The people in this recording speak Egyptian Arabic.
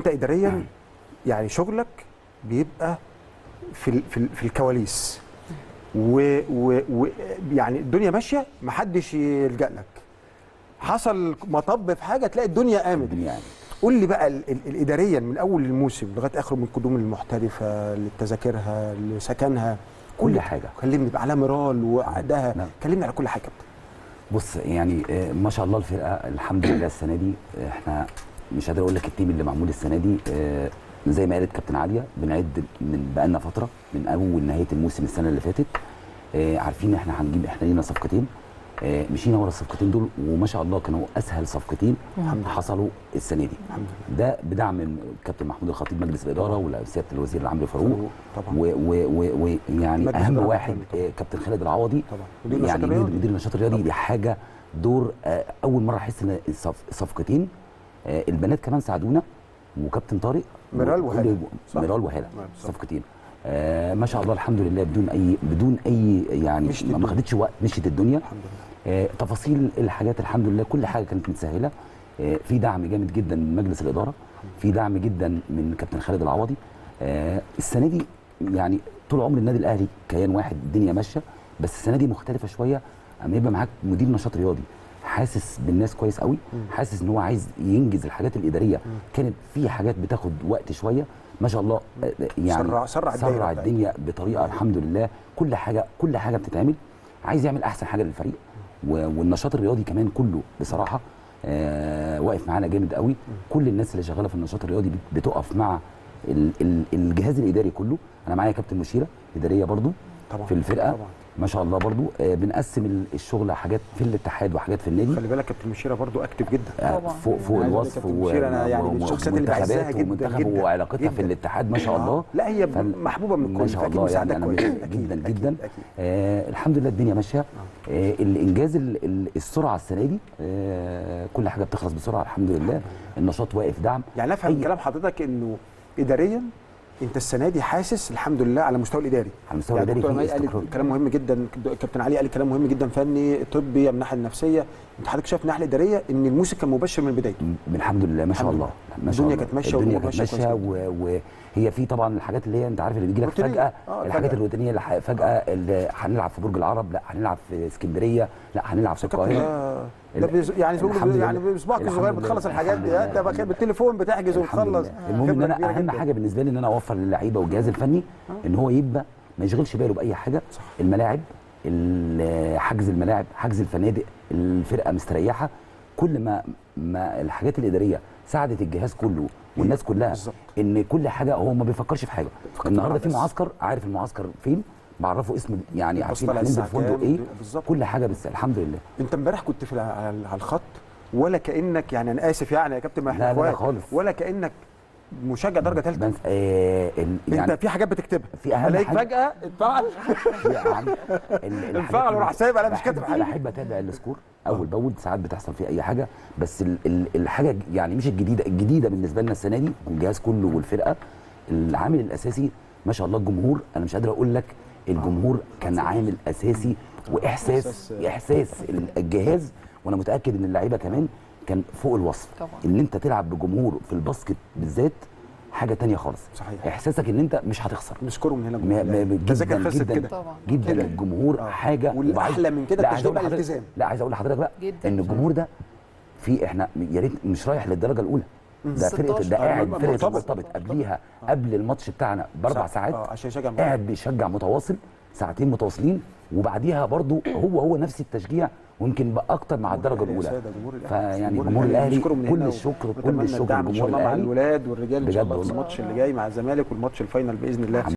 انت اداريا يعني شغلك بيبقى في ال- في, ال- في الكواليس و, و, و يعني الدنيا ماشيه محدش يلجا لك حصل مطب في حاجه تلاقي الدنيا قامت الدنيا يعني قول لي بقى ال- ال- الاداريا من اول الموسم لغايه اخره من القدوم المحترفه لتذاكرها لسكنها كل حاجه كلمني بقى على مرال وعقدها نعم. كلمني على كل حاجه بص يعني آه، ما شاء الله الفرقه الحمد لله السنه دي آه، احنا مش قادر اقول لك التيم اللي معمول السنه دي آه، زي ما قالت كابتن عاليه بنعد من بقالنا فتره من اول نهايه الموسم السنه اللي فاتت آه، عارفين احنا هنجيب احنا لينا صفقتين آه، مشينا ورا الصفقتين دول وما شاء الله كانوا اسهل صفقتين حصلوا السنه دي الحمد ده بدعم من الكابتن محمود الخطيب مجلس الاداره وسياده الوزير العمرو فاروق فاروق طبعا. ويعني مجلس اهم الإدارة واحد طبعاً. آه، كابتن خالد العوضي طبعا مدير النشاط يعني الرياضي. مدير النشاط الرياضي دي حاجه دور آه، اول مره احس ان الصف- صفقتين آه، البنات كمان ساعدونا وكابتن طارق ميرال وكل- وهالة. صح؟ ميرال وهاله نعم، صح. صفقتين آه ما شاء الله الحمد لله بدون اي بدون اي يعني مشيت ما ما الدنيا. خدتش وقت مشيت الدنيا الحمد لله آه، تفاصيل الحاجات الحمد لله كل حاجه كانت متسهله آه، في دعم جامد جدا من مجلس الاداره في دعم جدا من كابتن خالد العوضي آه، السنه دي يعني طول عمر النادي الاهلي كيان واحد الدنيا ماشيه بس السنه دي مختلفه شويه اما يبقى معاك مدير نشاط رياضي حاسس بالناس كويس قوي حاسس ان هو عايز ينجز الحاجات الاداريه كانت في حاجات بتاخد وقت شويه ما شاء الله آه، يعني سرع- سرع الدايرة سرع بتاعتك. الدنيا بطريقه الحمد لله كل حاجه كل حاجه بتتعمل عايز يعمل احسن حاجه للفريق و- والنشاط الرياضي كمان كله بصراحه آه واقف معانا جامد قوي كل الناس اللي شغاله في النشاط الرياضي بت- بتقف مع ال ال الجهاز الاداري كله انا معايا كابتن مشيره اداريه برضو طبعا في الفرقه طبعا ما شاء الله برضو آه بنقسم ال- الشغل حاجات في الاتحاد وحاجات في النادي خلي بالك كابتن مشيره برضو اكتف جدا آه، طبعا. فوق فوق عايز أقول الوصف كابتن مشيرة أنا يعني من الشخصيات اللي بعزها ومنتخبات جدا ومنتخب جدا وعلاقتها في جدا. الاتحاد ما شاء الله لا هي فال- محبوبه من ما الكل شاء فاكيد الله يعني مساعدك انا كويس جدا أكيد، جدا أكيد، جدا أكيد. آه الحمد لله الدنيا ماشيه آه الانجاز ال- ال- السرعه السنه دي آه كل حاجه بتخلص بسرعه الحمد لله النشاط واقف دعم يعني افهم من أي- كلام حضرتك انه اداريا انت السنه دي حاسس الحمد لله على المستوى الاداري على المستوى يعني الاداري دكتور في مي استقرار قال كلام مهم جدا كابتن علي قال كلام مهم جدا فني طبي من الناحيه النفسيه انت حضرتك شايف من الناحيه الاداريه ان الموسم كان مبشر من بدايته م- الحمد لله ما شاء الحمد الله لله. ما شاء الدنيا الله كانت ماشية الدنيا والأمور كانت ماشية ماشيه كويس و- وهي في طبعا الحاجات اللي هي انت عارف اللي بيجي لك روتينية. فجاه آه، الحاجات فجأة. الروتينيه اللي ح- فجاه اللي هنلعب في برج العرب لا هنلعب في اسكندريه لا هنلعب في كابتن القاهره ده ده بيز- يعني الحمد بيقولوا لله. يعني بصباعك الحمد الصغير لله. بتخلص الحاجات دي الحمد انت بقى لله. بالتليفون بتحجز الحمد وتخلص لله. المهم ان خبرة انا كبيرة اهم جداً. حاجه بالنسبه لي ان انا اوفر للعيبه والجهاز الفني ان هو يبقى ما يشغلش باله باي حاجه صح. الملاعب ال- حجز الملاعب حجز الفنادق الفرقه مستريحه كل ما ما الحاجات الاداريه ساعدت الجهاز كله والناس كلها بالظبط. ان كل حاجه هو ما بيفكرش في حاجه فقط النهارده في بس. معسكر عارف المعسكر فين بعرفه اسم يعني عارفين طالع هننزل الساعة فندق كام؟ ايه بالظبط. كل حاجه بس الحمد لله انت امبارح كنت في الع- على على الخط ولا كانك يعني انا اسف يعني يا كابتن ما لا، احنا لا، لا اخوات خالص. ولا كانك مشجع درجه ثالثه بس آه ال- انت يعني في حاجات بتكتبها في أهم الاقيك حاجة- فجاه اتفعل يا عم ال- الحاجات انفعل اللي- وراح سايب انا مش بحب- كاتب حاجه بحب اتابع السكور اول باول ساعات بتحصل فيه اي حاجه بس ال ال الحاجه يعني مش الجديده الجديده بالنسبه لنا السنه دي والجهاز كله والفرقه العامل الاساسي ما شاء الله الجمهور انا مش قادر اقول لك الجمهور كان عامل اساسي واحساس إحساس- احساس ال- الجهاز وانا متاكد ان اللعيبه كمان كان فوق الوصف طبعا. ان انت تلعب بجمهور في الباسكت بالذات حاجه تانية خالص صحيح. احساسك ان انت مش هتخسر نشكره من هنا ما- ما- جمهور تذاكر جدا خلصت جدا كده طبعا. جدا كده. الجمهور آه. حاجه والأحلى من كده لا، عايز التشجيع أقول لحضرتك- بالالتزام. لا عايز اقول لحضرتك بقى جدا. ان الجمهور ده في احنا يا ريت مش رايح للدرجه الاولى ده فرقه 16. ده قاعد مرتبط. فرقه مرتبط. مرتبط قبليها قبل الماتش بتاعنا باربع صح. ساعات اه عشان يشجع قاعد بيشجع متواصل ساعتين متواصلين وبعديها برضو هو هو نفس التشجيع ويمكن بقى اكتر مع الدرجه الأهلي يا الاولى سادة، جمهور الأهلي. فيعني جمهور الاهلي نشكره من كل هنا الشكر كل ونتمنى الشكر الدعم ان شاء لجمهور الله مع الاهلي الولاد والرجال ان شاء بجد الله في والله. الماتش اللي جاي مع الزمالك والماتش الفاينل باذن الله